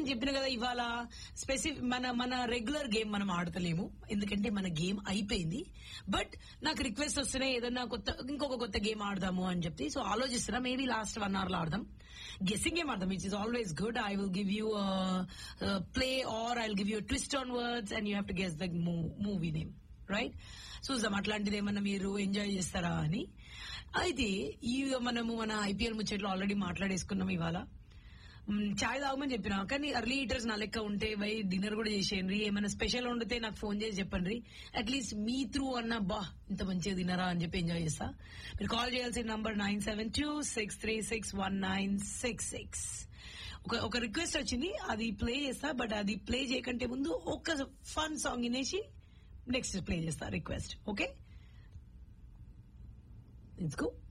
చెప్పిన కదా ఇవాళ స్పెసిఫిక్ మన మన రెగ్యులర్ గేమ్ మనం ఆడతలేము ఎందుకంటే మన గేమ్ అయిపోయింది బట్ నాకు రిక్వెస్ట్ వస్తున్నాయి ఏదన్నా కొత్త ఇంకొక కొత్త గేమ్ ఆడదాము అని చెప్పి సో ఆలోచిస్తున్నా మేబీ లాస్ట్ వన్ అవర్ లో ఆడదాం గెస్సింగ్ గేమ్ ఆడదాం it's is always good I will give you play or I will give you twist on words and you have to guess the movie name right చూద్దాం అట్లాంటిది ఏమన్నా మీరు enjoy చేస్తారా అని అయితే ఈ మనము మన ఐపీఎల్ ముచ్చట్లు ఆల్రెడీ మాట్లాడేసుకున్నాం ఇవాళ మ్, చాయ్ తాగమని చెప్పిన కానీ అర్లీ ఈటర్స్ నా లెక్క ఉంటే బై డిన్నర్ కూడా చేసేయండి ఏమైనా స్పెషల్ వండితే నాకు ఫోన్ చేసి చెప్పండి అట్లీస్ట్ మీ త్రూ అన్న బా ఇంత మంచిగా తినరా అని చెప్పి ఎంజాయ్ చేస్తా మీరు కాల్ చేయాల్సిన number nine seven two six three six one nine six six ఒక ఒక రిక్వెస్ట్ వచ్చింది అది ప్లే చేస్తా బట్ అది ప్లే చేయకంటే ముందు ఒక ఫన్ సాంగ్ వినేసి నెక్స్ట్ ప్లే చేస్తా రిక్వెస్ట్ ఓకే ఇట్స్ గో